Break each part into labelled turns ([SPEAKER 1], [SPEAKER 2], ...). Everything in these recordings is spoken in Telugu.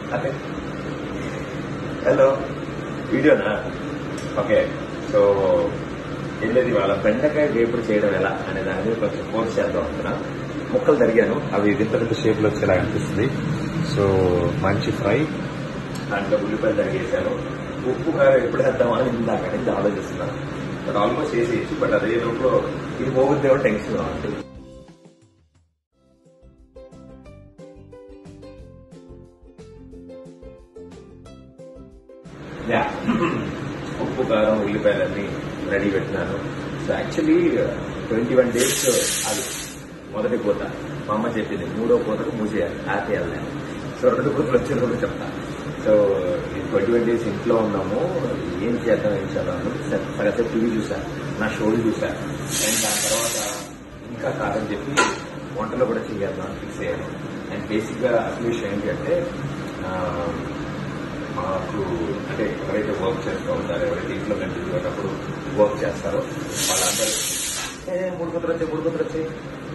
[SPEAKER 1] అదే హలో వీడియోనా ఓకే సో ఏం లేదు ఇవాళ బెండకాయ వేపుడు చేయడం ఎలా అనే దాని మీద కొంచెం కోర్స్ చేద్దాం అనుకున్నా ముక్కలు తరిగాను అవి వింత వింత షేప్లో వచ్చేలా అనిపిస్తుంది సో మంచి ఫ్రై దాంట్లో ఉల్లిపాయలు తరిగేసాను ఉప్పు కారం ఎప్పుడు వేద్దామా అని ఇందాక నుంచి ఆలోచిస్తున్నాను బట్ ఆల్మోస్ట్ చేసేయచ్చు బట్ అదే లోపల ఇది పోగుద్దేమో టెన్షన్ ఉంటుంది యా ఉప్పు కారం ఉల్లిపాయలన్నీ రెడీ పెట్టినాను so actually twenty one days అది మొదటి పూత మా అమ్మ చెప్పింది మూడో పూతకు మూసేయాలి ఆపేయాలి నేను సో రెండు పూతలు వచ్చేటప్పుడు చెప్తా సో ఈ ట్వంటీ వన్ డేస్ ఇంట్లో ఉన్నాము ఏం చేద్దాం ఏం చేద్దాం సగసే టీవీ చూసా నా షోలు చూసా అండ్ దాని తర్వాత ఇంకా కాదని చెప్పి వంటలో కూడా చేద్దాం అని ఫిక్స్ అయ్యాను అండ్ బేసిక్గా అసలు విషయం ఏంటి అంటే ఆ, మాకు అంటే ఎవరైతే వర్క్ చేస్తూ ఉంటారో ఎవరైతే ఇంట్లో కనిపించేటప్పుడు వర్క్ చేస్తారో వాళ్ళందరూ "ఏ, మూడు కుదర వచ్చాయి మూడు కుదర వచ్చాయి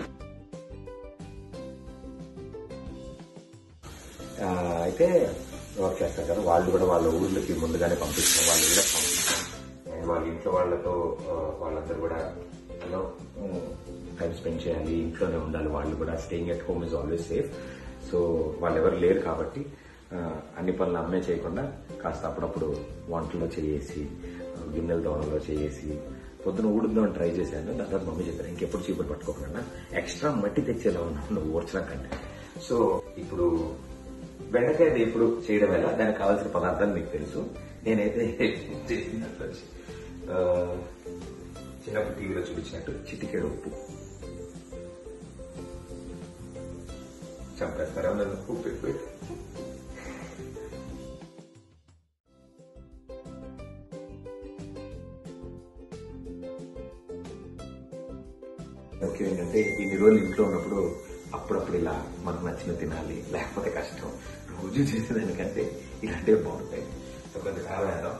[SPEAKER 1] ఆ, అయితే వర్క్ చేస్తారు కదా వాళ్ళు కూడా వాళ్ళ ఊర్లకి ముందుగానే పంపిస్తాం వాళ్ళ ఊళ్ళకి పంపిస్తాం అండ్ వాళ్ళ ఇంట్లో వాళ్ళతో ఆ, వాళ్ళందరూ కూడా హలో టైం స్పెండ్ చేయాలి ఇంట్లోనే ఉండాలి వాళ్ళు కూడా staying at home is always safe so వాళ్ళు ఎవరు లేరు కాబట్టి ఆ, అన్ని పనులు అమ్మే చేయకుండా కాస్త అప్పుడప్పుడు వంటలో చేసి గిన్నెల దోణలో చేసి పొద్దున ఊడుద్దాం ట్రై చేశాను దాని తర్వాత మమ్మీ చెప్పారు ఇంకెప్పుడు చీపురు పట్టుకోకుండా ఎక్స్ట్రా మట్టి తెచ్చేలా ఉన్నాను నువ్వు ఊడ్చడం కంటే సో ఇప్పుడు బెండకాయ ఇప్పుడు చేయడం ఎలా దానికి కావాల్సిన పదార్థాలు మీకు తెలుసు నేనైతే చేసినట్టు వచ్చి ఆ, చిన్నప్పుడు టీవీలో చూపించినట్టు చిటికెడు ఉప్పు చంపేస్తారా నన్ను ఉప్పు ఎక్కువ అయితే. ఓకే ఏంటంటే ఇన్ని రోజులు ఇంట్లో ఉన్నప్పుడు అప్పుడప్పుడు ఇలా మనకు నచ్చిన తినాలి లేకపోతే కష్టం రోజు చేసేదానికంటే ఇలాంటివి బాగుంటాయి సో కొంచెం కారం వేద్దాం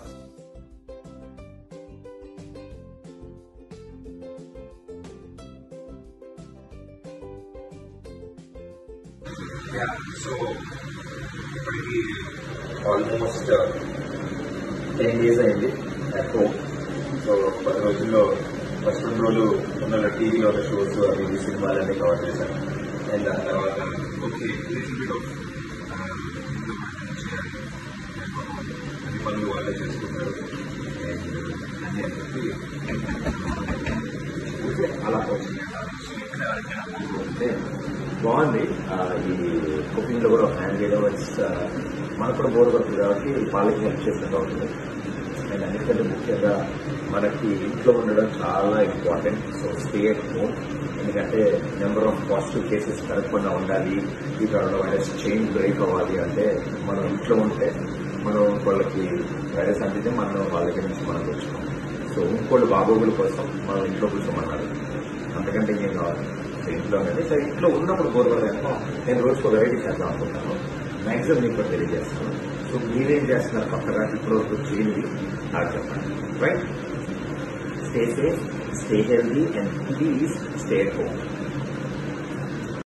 [SPEAKER 1] సో ఇప్పటికి ఆల్మోస్ట్ టెన్ డేస్ అయింది అట్ హోమ్ సో పది రోజుల్లో ఫస్ట్ రెండు రోజులు ఉన్న టీవీలో ఉన్న షోస్ అవి ఇవి సినిమాలన్నీ కవర్ చేశాను అండ్ దాని తర్వాత ఓకే లిటిల్ బిట్ ఆఫ్ అన్ని పనులు వాళ్ళే చేసుకుంటారు And అన్ని అని చెప్పి ఊరికే అలా వచ్చింది సో ఇక్కడ ఎవరికైనా ఊరు ఉంటే బాగుంది ఆ, ఈ కుకింగ్ లో కూడా హ్యాండ్ చేయడం ఇట్స్ మనకు కూడా బోర్ పడుతుంది కాబట్టి వాళ్ళకి హెల్ప్ చేసినట్టు ఉంటుంది అండ్ అన్నిటికంటే ముఖ్యంగా మనకి ఇంట్లో ఉండడం చాలా important so stay at home ఎందుకంటే నెంబర్ ఆఫ్ పాజిటివ్ కేసెస్ పెరగకుండా ఉండాలి ఈ కరోనా వైరస్ చైన్ బ్రేక్ అవ్వాలి అంటే మనం ఇంట్లో ఉంటే మనం వాళ్ళకి వైరస్ అందితే మనం వాళ్ళ దగ్గర నుంచి మనం తెచ్చుకోం సో ఇంకోళ్ళు బాగోగుల కోసం మనం ఇంట్లో కూర్చోమన్నారు అంతకంటే ఇంకేం కావాలి సో ఇంట్లో అనేది సరే ఇంట్లో ఉన్నప్పుడు బోర్పడదామో నేను రోజుకు వెరైటీ చేద్దాం అనుకుంటాను మ్యాక్సిమం మీకు కూడా తెలియజేస్తాను సో మీరేం చేస్తున్నారు కొత్తగా ఇప్పుడు వరకు చేయండి నాకు చెప్పండి right stay safe stay healthy and please stay home